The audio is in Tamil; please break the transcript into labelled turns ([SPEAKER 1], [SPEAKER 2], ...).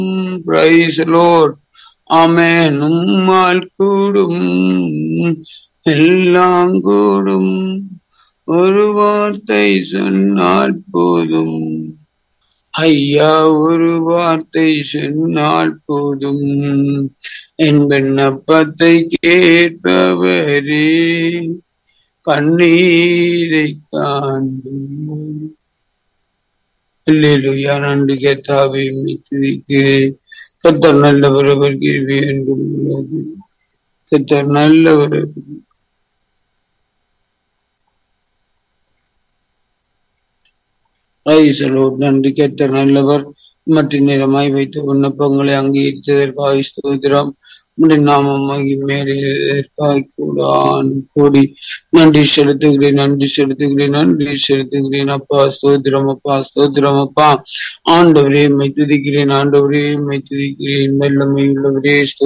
[SPEAKER 1] பிரைஸ் லோட் ஆமென் உம்மால் கூடும் எல்லாம் கூடும் ஒரு வார்த்தை சொன்னால் போதும் ஐயா ஒரு வார்த்தை சொன்னால் போதும் என் விண்ணப்பத்தை கேட்பவரே கண்ணீரை காண்போம் அல்லேலூயா நன்றி கர்த்தாவே மித்திரிக்கு கத்தர் நல்லவர் அவர் கிருபை என்றும் உள்ளது கத்தர் நல்லவர் ரைசலோ நன்றி கத்தர் நல்லவர் மற்ற நேரமாய் வைத்த விண்ணப்பங்களை அங்கீகரித்ததற்காக ஸ்தோத்திரம் உடைய நாமம் மகிமேறியதற்காக கூடான் கூடி நன்றி செலுத்துகிறேன் நன்றி செலுத்துகிறேன் நன்றி செலுத்துகிறேன் அப்பா ஸ்தோத்திரம் அப்பா ஸ்தோத்திரம் அப்பா ஆண்டவரே மை துதிக்கிறேன் ஆண்டவரே மை துதிக்கிறேன் வல்லமை உள்ளவரே ஸ்தோத்திரம்